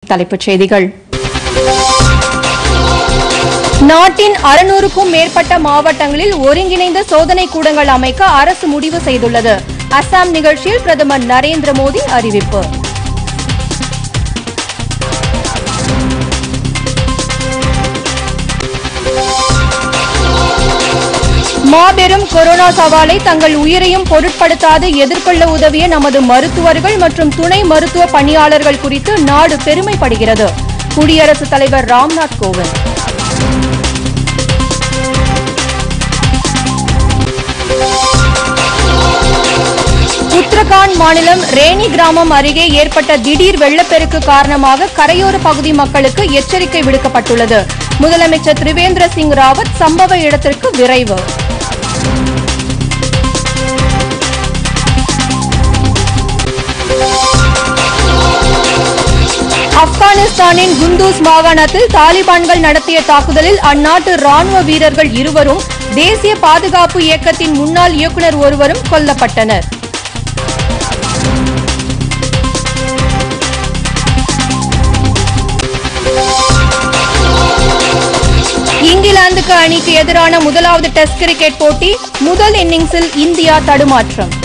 தலைப்புச் செய்திகள் நாட்டின் அறுநூறுக்கும் மேற்பட்ட மாவட்டங்களில் ஒருங்கிணைந்த சோதனை கூடங்கள் அமைக்க அரசு முடிவு செய்துள்ளது அசாம் நிகழ்ச்சியில் பிரதமர் நரேந்திர மோடி அறிவிப்பு மாபெரும் கொரோனா சவாலை தங்கள் உயிரையும் பொருட்படுத்தாது எதிர்கொள்ள உதவிய நமது மருத்துவர்கள் மற்றும் துணை மருத்துவ பணியாளர்கள் குறித்து நாடு பெருமைப்படுகிறது குடியரசுத் தலைவர் ராம்நாத் கோவிந்த் உத்தரகாண்ட் மாநிலம் ரேனி கிராமம் அருகே ஏற்பட்ட திடீர் வெள்ளப்பெருக்கு காரணமாக கரையோர பகுதி மக்களுக்கு எச்சரிக்கை விடுக்கப்பட்டுள்ளது முதலமைச்சர் திரிவேந்திர சிங் ராவத் சம்பவ இடத்திற்கு விரைவு ஆப்கானிஸ்தானின் குண்டூஸ் மாகாணத்தில் தாலிபான்கள் நடத்திய தாக்குதலில் அந்நாட்டு ராணுவ வீரர்கள் இருவரும் தேசிய பாதுகாப்பு இயக்கத்தின் முன்னாள் இயக்குநர் ஒருவரும் கொல்லப்பட்டனர் இங்கிலாந்துக்கு அணிக்கு எதிரான முதலாவது டெஸ்ட் கிரிக்கெட் போட்டி முதல் இன்னிங்ஸில் இந்தியா தடுமாற்றம்